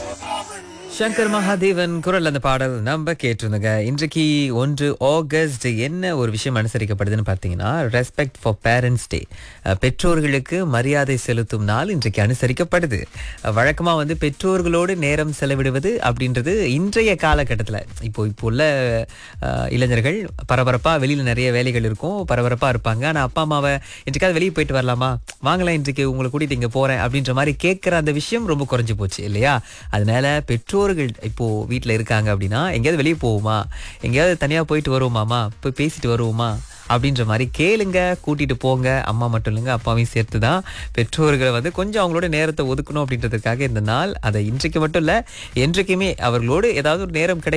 சங்கர் மகாதேவன் குரல் அந்த பாடல் நம்ம கேட்டிருந்தோங்க இன்றைக்கு ஒன்று ஆகஸ்ட் என்ன ஒரு விஷயம் அனுசரிக்கப்படுதுன்னு பார்த்தீங்கன்னா ரெஸ்பெக்ட் ஃபார் பேரண்ட்ஸ் டே பெற்றோர்களுக்கு மரியாதை செலுத்தும் நாள் இன்றைக்கு அனுசரிக்கப்படுது அஹ், வழக்கமா வந்து பெற்றோர்களோடு நேரம் செலவிடுவது அப்படின்றது இன்றைய காலகட்டத்தில் இப்போ இப்போ உள்ள அஹ், இளைஞர்கள் பரபரப்பா வெளியில நிறைய வேலைகள் இருக்கும் பரபரப்பா இருப்பாங்க ஆனா அப்பா அம்மாவை இன்றைக்காவது வெளியே போயிட்டு வரலாமா வாங்கலாம் இன்றைக்கு உங்களை கூட்டிட்டு இங்க போறேன் அப்படின்ற மாதிரி கேட்கிற அந்த விஷயம் ரொம்ப குறைஞ்சு போச்சு இல்லையா அதனால பெற்றோர்கள் இப்போ வீட்ல இருக்காங்க அப்படின்னா எங்கேயாவது வெளியே போவோமா எங்கேயாவது தனியா போயிட்டு வருவோமாமா போய் பேசிட்டு வருவோமா அப்படின்ற மாதிரி கேளுங்க கூட்டிட்டு போங்க அம்மா மட்டும் இல்லைங்க அப்பாவையும் சேர்த்து தான் பெற்றோர்களை வந்து கொஞ்சம் அவங்களோட நேரத்தை ஒதுக்கணும் அப்படின்றதுக்காக இந்த நாள் அதை இன்றைக்கு மட்டும் இல்ல என்றைக்குமே அவர்களோடு ஏதாவது ஒரு நேரம் கிடை